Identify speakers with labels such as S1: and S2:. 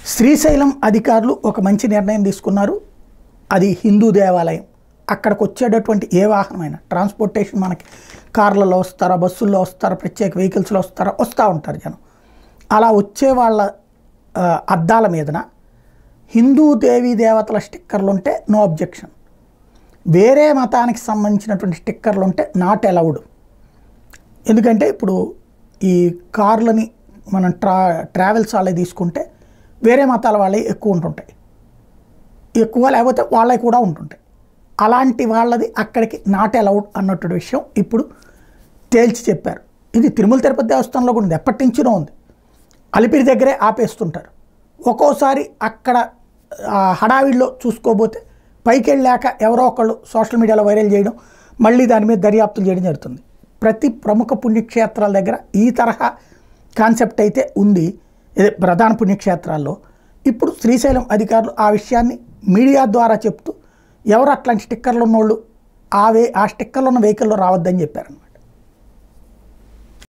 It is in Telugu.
S1: శ్రీశైలం అధికారులు ఒక మంచి నిర్ణయం తీసుకున్నారు అది హిందూ దేవాలయం అక్కడికి వచ్చేటటువంటి ఏ వాహనమైనా ట్రాన్స్పోర్టేషన్ మనకి కార్లలో వస్తారా బస్సుల్లో వస్తారా ప్రత్యేక వెహికల్స్లో వస్తారా వస్తూ ఉంటారు జనం అలా వచ్చే వాళ్ళ ఆ, అద్దాల మీదన హిందూ దేవీ దేవతల స్టిక్కర్లు ఉంటే నో అబ్జెక్షన్ వేరే మతానికి సంబంధించినటువంటి స్టిక్కర్లు ఉంటే నాట్ అలౌడ్ ఎందుకంటే ఇప్పుడు ఈ కార్లని మనం ట్రా ట్రావెల్స్ వాళ్ళే తీసుకుంటే వేరే మతాల వాళ్ళే ఎక్కువ ఉంటుంటాయి ఎక్కువ లేకపోతే వాళ్ళవి కూడా ఉంటుంటాయి అలాంటి వాళ్ళది అక్కడికి నాట్ అలౌడ్ అన్నటువంటి విషయం ఇప్పుడు తేల్చి చెప్పారు ఇది తిరుమల తిరుపతి దేవస్థానంలో కూడా ఉంది ఎప్పటి నుంచినో ఉంది అలిపిరి దగ్గరే ఆపేస్తుంటారు ఒక్కోసారి అక్కడ ఆ, హడావిడిలో చూసుకోబోతే పైకి వెళ్ళాక ఎవరో ఒకళ్ళు సోషల్ మీడియాలో వైరల్ చేయడం మళ్ళీ దాని మీద దర్యాప్తులు చేయడం జరుగుతుంది ప్రతి ప్రముఖ పుణ్యక్షేత్రాల దగ్గర ఈ తరహా కాన్సెప్ట్ అయితే ఉంది ఇదే ప్రధాన పుణ్యక్షేత్రాల్లో ఇప్పుడు శ్రీశైలం అధికారులు ఆ విషయాన్ని మీడియా ద్వారా చెప్తూ ఎవరు అట్లాంటి స్టిక్కర్లు ఉన్నోళ్ళు ఆ వే ఆ స్టిక్కర్లు ఉన్న వెహికల్లో రావద్దని చెప్పారు